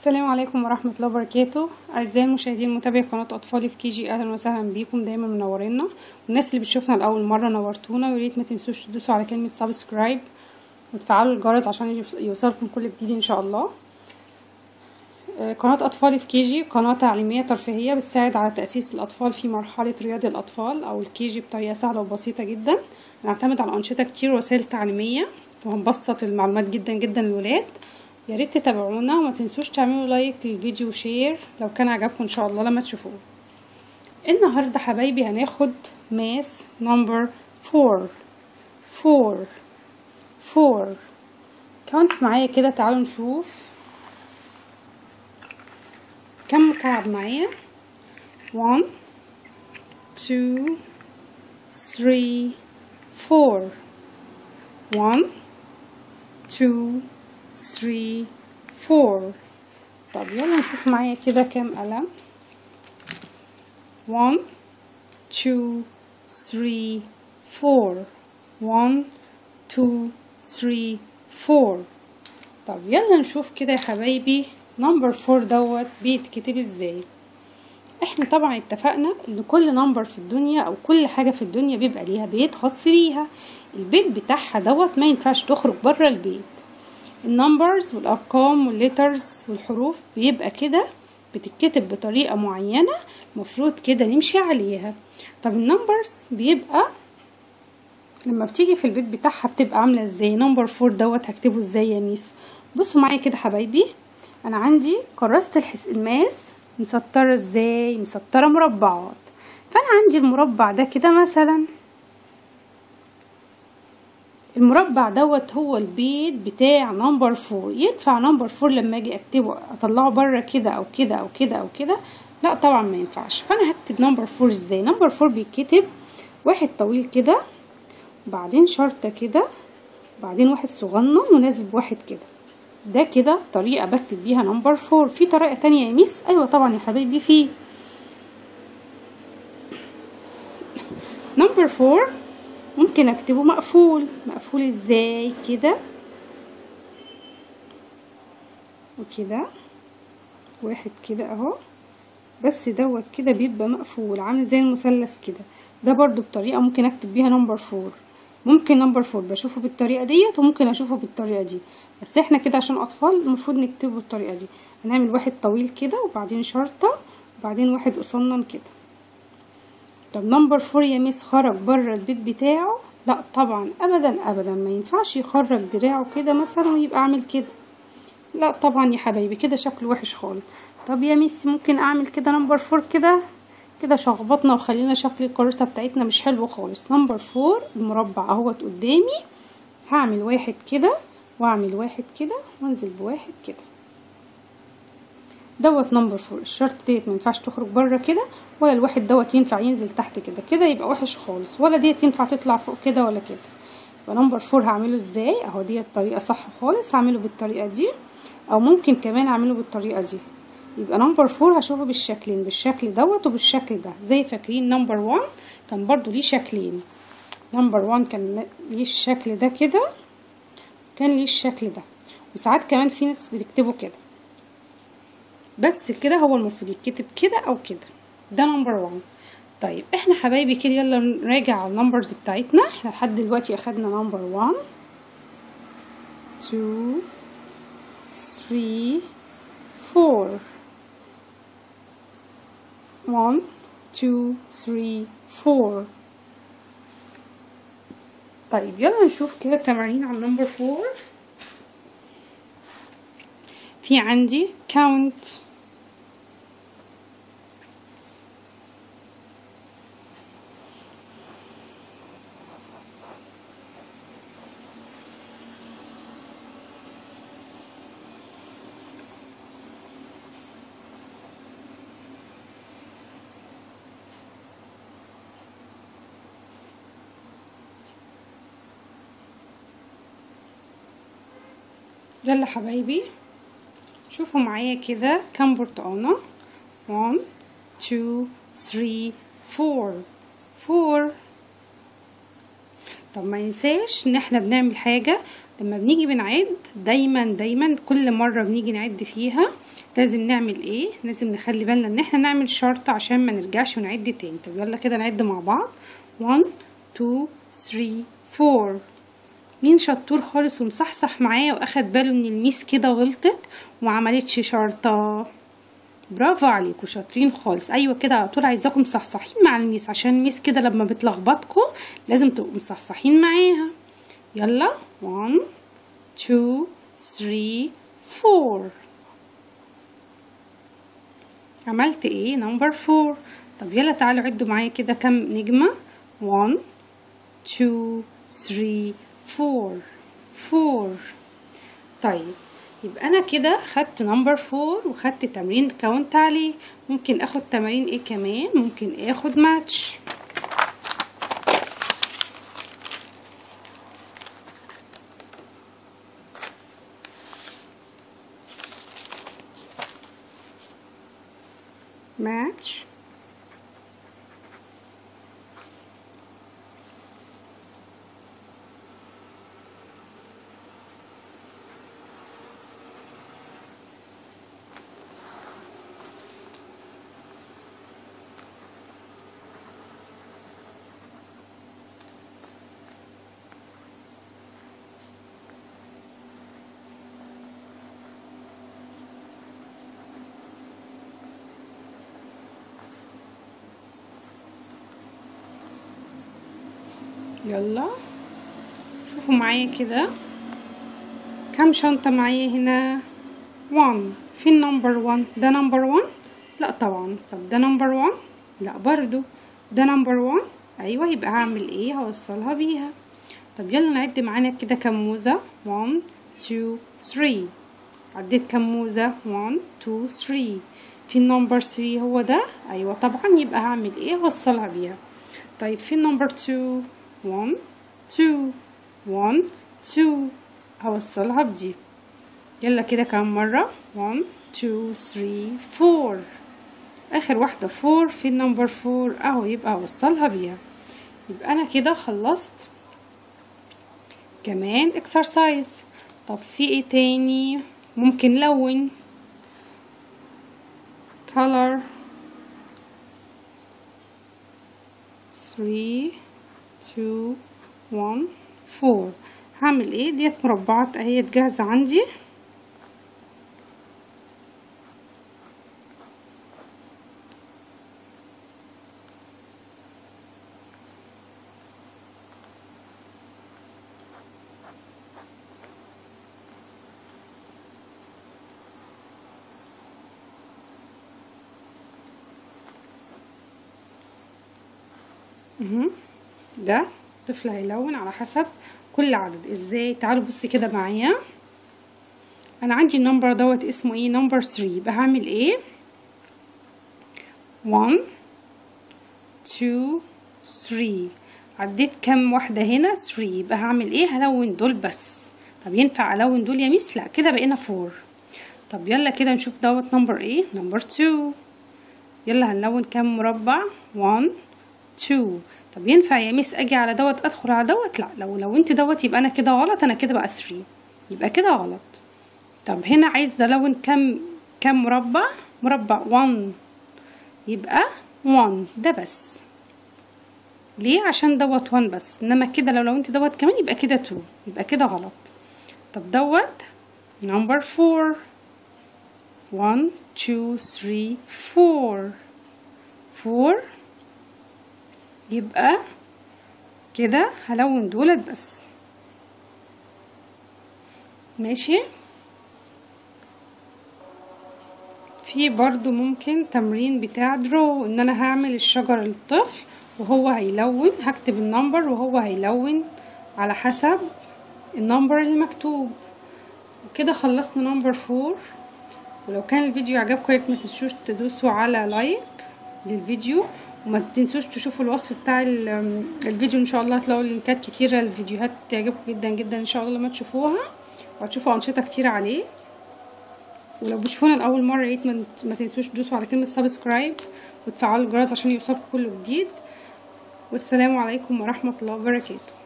السلام عليكم ورحمة الله وبركاته أعزائي المشاهدين متابعي قناة أطفالي في كيجي أهلا وسهلا بيكم دايما منورينا والناس اللي بتشوفنا لأول مرة نورتونا وياريت ما تنسوش تدوسوا على كلمة سبسكرايب وتفعلوا الجرس عشان يجي- يوصلكم كل جديد إن شاء الله آه، قناة أطفالي في كيجي قناة تعليمية ترفيهية بتساعد على تأسيس الأطفال في مرحلة رياض الأطفال أو الكيجي بطريقة سهلة وبسيطة جدا هنعتمد على أنشطة كتير وسائل تعليمية وهنبسط المعلومات جدا جدا للولاد يا ريت تتابعونا وما تنسوش تعملوا لايك للفيديو وشير لو كان عجبكم ان شاء الله لما تشوفوه النهارده حبايبي هناخد ماس نمبر فور فور فور كاونت معايا كده تعالوا نشوف كم مكعب معايا one two three four one two three four طب يلا نشوف معايا كده كام قلم one two three four one two three four طب يلا نشوف كده يا حبايبي نمبر فور دوت بيتكتب ازاي احنا طبعا اتفقنا ان كل نمبر في الدنيا او كل حاجة في الدنيا بيبقى ليها بيت خاص بيها البيت بتاعها دوت ما ينفعش تخرج بره البيت النمبرز والارقام والليترز والحروف بيبقى كده بتتكتب بطريقة معينة المفروض كده نمشي عليها طب النمبرز بيبقى لما بتيجي في البيت بتاعها بتبقى عاملة ازاي نمبر فور دوت هكتبه ازاي يا ميس بصوا معايا كده حبايبي انا عندي كراسة الحس... الماس مسطرة ازاي مسطرة مربعات فانا عندي المربع ده كده مثلا المربع دوت هو البيت بتاع نمبر فور ينفع نمبر فور لما اجي اكتبه اطلعه بره كده او كده او كده او كده لا طبعا ما ينفعش فانا هكتب نمبر فور ازاي نمبر فور بيتكتب واحد طويل كده وبعدين شرطة كده وبعدين واحد صغنن ونازل بواحد كده ده كده طريقة بكتب بيها نمبر فور في طريقة تانية يا ميس ايوه طبعا يا حبايبي في نمبر فور ممكن اكتبه مقفول مقفول ازاي كده وكده واحد كده اهو بس دوت كده بيبقى مقفول عامل زي المثلث كده ده برضو بطريقة ممكن اكتب بيها نمبر فور ممكن نمبر فور بشوفه بالطريقة ديت وممكن اشوفه بالطريقة دي بس احنا كده عشان اطفال المفروض نكتبه بالطريقة دي هنعمل واحد طويل كده وبعدين شرطة وبعدين واحد قصنن كده طب نمبر فور يا ميس خرج بره البيت بتاعه لا طبعا ابدا ابدا ما ينفعش يخرج دراعه كده مثلا ويبقى عامل كده لا طبعا يا حبايبي كده شكله وحش خالص طب يا ميس ممكن اعمل كده نمبر فور كده كده شخبطنا وخلينا شكل الكراسة بتاعتنا مش حلو خالص نمبر فور المربع اهوت قدامي هعمل واحد كده واعمل واحد كده وانزل بواحد كده دوت نمبر فور الشرط ديت ما ينفعش تخرج بره كده ولا الواحد دوت ينفع ينزل تحت كده كده يبقى وحش خالص ولا ديت ينفع تطلع فوق كده ولا كده يبقى نمبر فور هعمله ازاي اهو ديت طريقه صح خالص هعمله بالطريقه دي او ممكن كمان اعمله بالطريقه دي يبقى نمبر فور هشوفه بالشكلين بالشكل دوت وبالشكل ده زي فاكرين نمبر وان كان برضو ليه شكلين نمبر وان كان ليه الشكل ده كده كان ليه الشكل ده وساعات كمان في ناس بتكتبه كده بس كده هو المفروض يتكتب كده او كده ده نمبر وان طيب احنا حبايبي كده يلا نراجع على النمبرز بتاعتنا احنا لحد دلوقتي اخدنا نمبر وان تو ثري فور one two three four طيب يلا نشوف كده تمارين على نمبر فور في عندي count يلا حبايبي شوفوا معايا كده كام برتقانة 1 2 3 4 4 طب ما ننساش ان احنا بنعمل حاجة لما بنيجي بنعد دايما دايما كل مرة بنيجي نعد فيها لازم نعمل ايه لازم نخلي بالنا ان احنا نعمل شرط عشان ما نرجعش ونعد تاني طب يلا كده نعد مع بعض 1 2 3 4 مين شطور خالص ومصحصح معايا واخد باله ان الميس كده غلطت وما عملتش شرطة برافو عليكم شاطرين خالص ايوه كده على طول عايزاكم مصحصحين مع الميس عشان الميس كده لما بتلخبطكم لازم تبقوا مصحصحين معاها يلا 1 2 3 4 عملت ايه نمبر 4 طب يلا تعالوا عدوا معايا كده كم نجمة 1 2 3 4 4 طيب يبقى انا كده خدت نمبر 4 وخدت تمرين كاونت عليه ممكن اخد تمارين ايه كمان ممكن اخد ماتش match يلا شوفوا معايا كده كم شنطة معايا هنا 1 فين نمبر 1 ده نمبر 1 لا طبعا طب ده نمبر 1 لا برضو ده نمبر 1 ايوه يبقى هعمل ايه هوصلها بيها طب يلا نعد معانا كده كم موزة 1 2 3 عديت كم موزة 1 2 3 في النمبر 3 هو ده ايوه طبعا يبقى هعمل ايه هوصلها بيها طيب في النمبر 2 1 2 1 2 هوصلها بدي يلا كده كام مرة 1 2 3 4 اخر واحدة 4 في النمبر 4 اهو يبقى هوصلها بيها يبقى انا كده خلصت كمان اكسرسايز طب في ايه تاني ممكن لون color 3 2 1 4 هعمل ايه ديت مربعات اهي جاهزة عندي مهم. ده طفل هيلون على حسب كل عدد ازاي تعالوا بصي كده معايا انا عندي النمبر دوت اسمه ايه نمبر 3 يبقى هعمل ايه 1 2 3 عديت كام واحدة هنا 3 يبقى هعمل ايه هلون دول بس طب ينفع الون دول يا ميس لا كده بقينا 4 طب يلا كده نشوف دوت نمبر ايه نمبر 2 يلا هنلون كام مربع 1 2 طب ينفع يا ميس اجي على دوت ادخل على دوت لا لو لو انت دوت يبقى انا كده غلط انا كده بقى 3 يبقى كده غلط طب هنا عايز الون كام كام مربع مربع 1 يبقى 1 ده بس ليه عشان دوت 1 بس انما كده لو لو انت دوت كمان يبقى كده 2 يبقى كده غلط طب دوت نمبر 4 1 2 3 4 4 يبقى كده هلون دولت بس ماشي في برضو ممكن تمرين بتاع درو ان انا هعمل الشجر للطفل وهو هيلون هكتب النمبر وهو هيلون على حسب النمبر اللي مكتوب وكده خلصنا نمبر فور ولو كان الفيديو عجبكم ياريت ما تنسوش تدوسوا على لايك للفيديو وما تنسوش تشوفوا الوصف بتاع الفيديو ان شاء الله هتلاقوا لينكات كتيره للفيديوهات تعجبكم جدا جدا ان شاء الله لما تشوفوها وهتشوفوا انشطه كتير عليه ولو بتشوفونا لاول مره يا ريت ما تنسوش تدوسوا على كلمه سبسكرايب وتفعلوا الجرس عشان يوصلكم كل جديد والسلام عليكم ورحمه الله وبركاته